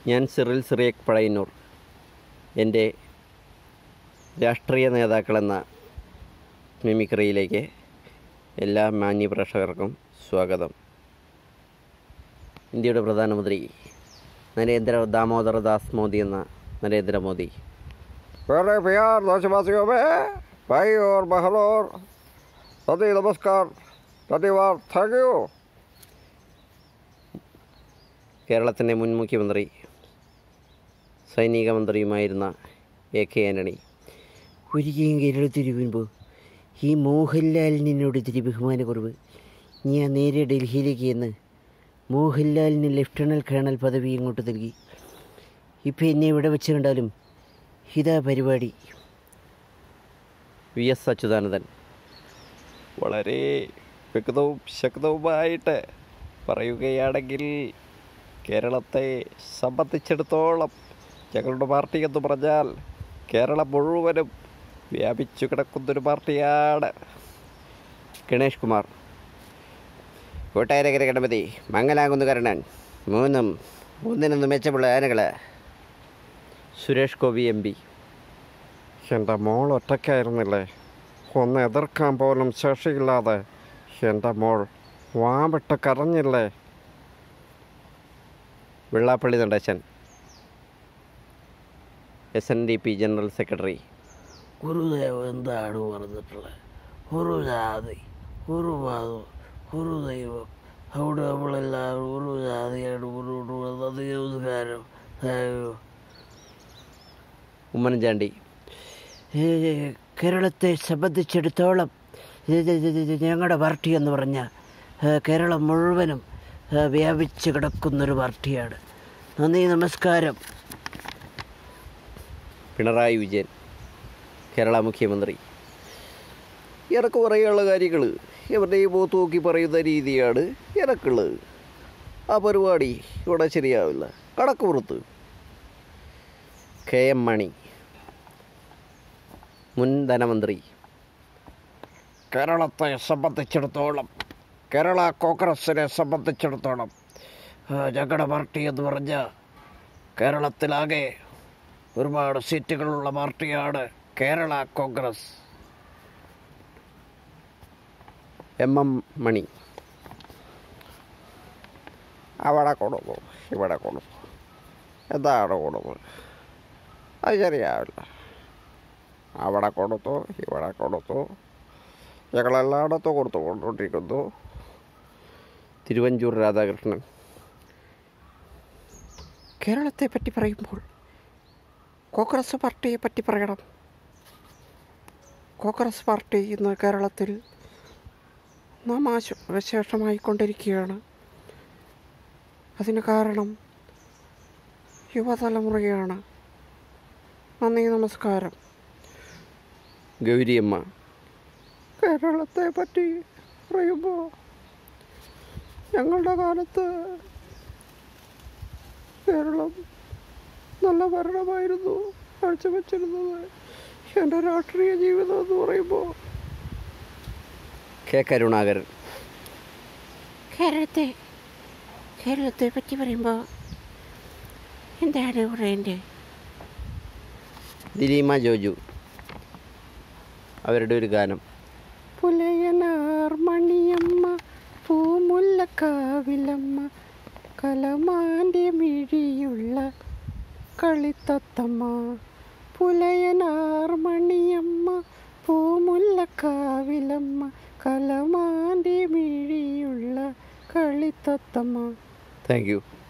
ഞാൻ സിറിൽ സിറിയക് പഴയന്നൂർ എൻ്റെ രാഷ്ട്രീയ നേതാക്കളെന്ന മിമിക്രിയിലേക്ക് എല്ലാ മാന്യ പ്രേക്ഷകർക്കും സ്വാഗതം ഇന്ത്യയുടെ പ്രധാനമന്ത്രി നരേന്ദ്ര ദാമോദർ ദാസ് മോദി എന്ന നരേന്ദ്രമോദി प्यारे प्यार देशवासियों में भाई और बहनों सभी नमस्कार धन्यवाद थैंक यू കേരളത്തിൻ്റെ മുൻ മുഖ്യമന്ത്രി സൈനിക മന്ത്രിയുമായിരുന്ന എ കെ ആൻ്റണി ഒരിക്കലും കേരളത്തിൽ വരുമ്പോൾ ഈ മോഹൻലാലിനോട് ഇത്തിരി ബഹുമാനക്കുറവ് ഞാൻ നേരെ ഡൽഹിയിലേക്ക് ചെന്ന് മോഹൻലാലിന് ലഫ്റ്റനൻറ്റ് കേണൽ പദവി ഇങ്ങോട്ട് നൽകി ഇപ്പം എന്നെ ഇവിടെ വെച്ച് കണ്ടാലും ഇതാ പരിപാടി വി എസ് അച്യുതാനന്ദൻ വളരെ വ്യക്തവും ശക്തവുമായിട്ട് പറയുകയാണെങ്കിൽ കേരളത്തെ സംബന്ധിച്ചിടത്തോളം ഞങ്ങളുടെ പാർട്ടി എന്ന് പറഞ്ഞാൽ കേരളം മുഴുവനും വ്യാപിച്ചു കിടക്കുന്നൊരു പാർട്ടിയാണ് ഗണേഷ് കുമാർ കൂട്ടായരകര ഗണപതി മംഗലാകുന്ന് കരണൻ മൂന്നും ഒന്നിനൊന്ന് മെച്ചമുള്ള ആനകൾ സുരേഷ് ഗോപി എം പി എൻ്റെ മോൾ ഒറ്റയ്ക്കായിരുന്നില്ലേ ഒന്ന് എതിർക്കാൻ പോലും ശേഷിയില്ലാതെ എൻ്റെ മോൾ വാവിട്ട് കരഞ്ഞില്ലേ Vellappally Natesan S N D P general secretary Gurudev എന്താണ് പറഞ്ഞിട്ടുള്ളത് ഒരു ജാതി ഒരു മതം ഒരു ദൈവം അവിടെ നമ്മളെല്ലാവരും ഒരു ജാതിയാണ് മുന്നോട്ട് പോകുന്നത് ദൈവകാരം ദൈവം ഉമ്മൻചാണ്ടി ഏ, കേരളത്തെ സംബന്ധിച്ചിടത്തോളം ഇത് ഇത് ഇത് ഇത് ഞങ്ങളുടെ പാർട്ടി എന്ന് പറഞ്ഞാൽ ഏ, കേരളം മുഴുവനും ഏ, വ്യാപിച്ച് കിടക്കുന്നൊരു പാർട്ടിയാണ് നന്ദി നമസ്കാരം പിണറായി വിജയൻ കേരള മുഖ്യമന്ത്രി എനക്ക് പറയാനുള്ള കാര്യങ്ങൾ ഇവരുടെ ഈ മൂത്ത് നോക്കി പറയുന്ന രീതിയാണ് എനക്കുള്ളത് ആ പരിപാടി ഇവിടെ ശരിയാവില്ല കടക്ക് പുറത്ത് കെ എം മണി മുൻ ധനമന്ത്രി കേരളത്തെ സംബന്ധിച്ചിടത്തോളം കേരള കോൺഗ്രസിനെ സംബന്ധിച്ചിടത്തോളം ആ, ഞങ്ങളുടെ പാർട്ടി എന്ന് പറഞ്ഞാൽ കേരളത്തിലാകെ ഒരുപാട് സീറ്റുകളുള്ള പാർട്ടിയാണ് കേരള കോൺഗ്രസ് എം എം മണി അവിടെ കൊടുക്കും ഇവിടെ കൊടുക്കും എന്താണ് കൊടുക്കും അത് ശരിയാവില്ല അവിടെ കൊടുത്തു ഇവിടെ കൊടുത്തു ഞങ്ങളെല്ലായിടത്തും കൊടുത്തു കൊണ്ടുകൊണ്ടിരിക്കുന്നു തിരുവഞ്ചൂർ രാധാകൃഷ്ണൻ കേരളത്തെ പറ്റി പറയുമ്പോൾ കോൺഗ്രസ് പാർട്ടിയെ പറ്റി പറയണം കോൺഗ്രസ് പാർട്ടി ഇന്ന് കേരളത്തിൽ നാമാശ വിശേഷമായിക്കൊണ്ടിരിക്കുകയാണ് അതിന് കാരണം യുവതലമുറയാണ് നന്ദി നമസ്കാരം ഗൗരിയമ്മ കേരളത്തെ പറ്റി പറയുമ്പോൾ ഞങ്ങളുടെ കാലത്ത് കേരളം നല്ല ഭരണമായിരുന്നു കാഴ്ചവെച്ചിരുന്നത് എൻ്റെ രാഷ്ട്രീയ ജീവിതം എന്ന് പറയുമ്പോൾ കെ കരുണാകരൻ കേരളത്തെ കേരളത്തെ പറ്റി പറയുമ്പോൾ എന്താണ് പറയേണ്ടത് ദിലീമ ജോജു അവരുടെ ഒരു ഗാനം പുലയനാർ മണിയമ്മ പൂമുല്ലക്കാവിലമ്മ കലമാൻ്റെ മിഴിയുള്ള കളിത്തത്തമ്മ പുലയനാർ മണിയമ്മ പൂമുല്ലക്കാവിലമ്മ കലമാൻ്റെ മിഴിയുള്ള കളിത്തത്തമ്മ താങ്ക് യു